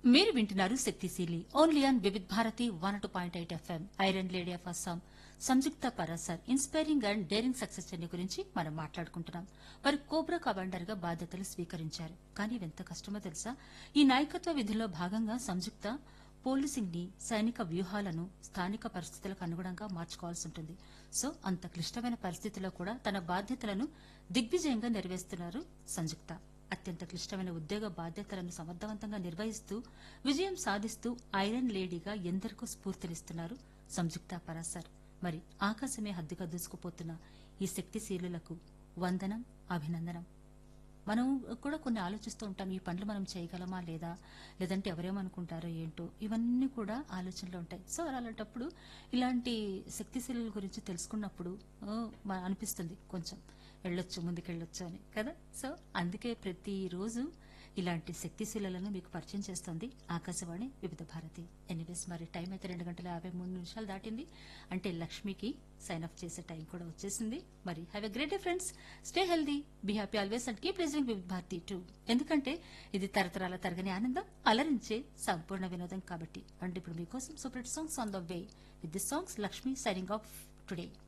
మీరు వింటున్నారు శక్తిశీలి only on Vividh Bharati one two point eight FM iron lady of Assam Sanjukta Parashar inspiring and daring success journey గురించి మనం మాట్లాడుకుంటున్నాం వారు కోబ్రా కమాండర్ గా బాధ్యతలు స్వీకరించారు కానీ ఎంత కష్టమో తెలుసా ఈ నాయకత్వ విధుల్లో భాగంగా సంయుక్త పోలీసింగ్ ని సైనిక వ్యూహాలను స్థానిక పరిస్థితులకు అనుగుణంగా మార్చుకోవాల్సి ఉంటుంది సో అంత క్లిష్టమైన పరిస్థితుల్లో కూడా తన బాధ్యతలను దిగ్విజయంగా నెరవేరుస్తున్నారు సంయుక్త అత్యంత క్లిష్టమైన ఉద్యోగ బాధ్యతలను సమర్థవంతంగా నిర్వహిస్తూ విజయం సాధిస్తూ ఐరన్ లేడీగా ఎందరికో స్ఫూర్తినిస్తున్నారు సంయుక్త పరాసర్ మరి ఆకాశమే హద్దుగా దూసుకుపోతున్న ఈ శక్తిశీలులకు వందనం అభినందనం మనం కూడా కొన్ని ఆలోచిస్తూ ఉంటాం ఈ పనులు మనం చేయగలమా లేదా లేదంటే ఎవరేమనుకుంటారో ఏంటో ఇవన్నీ కూడా ఆలోచనలు ఉంటాయి సో అలాంటప్పుడు ఇలాంటి శక్తిశీలుల గురించి తెలుసుకున్నప్పుడు ఓ, మ- అనిపిస్తుంది కొంచెం వెళ్ళొచ్చు ముందుకెళ్ళొచ్చు అని కదా సో అందుకే ప్రతిరోజు ఇలాంటి శక్తిశీలను మీకు పరిచయం చేస్తుంది ఆకాశవాణి వివిధ భారతి ఎనీవేస్ మరి టైం అయితే రెండు గంటల యాభై మూడు నిమిషాలు దాటింది అంటే లక్ష్మికి సైన్ అప్ చేసే టైం కూడా వచ్చేసింది మరి have a great day friends stay healthy be happy always and keep listening Vividh Bharati two ఎందుకంటే ఇది తరతరాల తరగని ఆనందం అలరించే సంపూర్ణ వినోదం కాబట్టి అండ్ ఇప్పుడు మీకోసం super songs on the way with the songs Lakshmi signing off today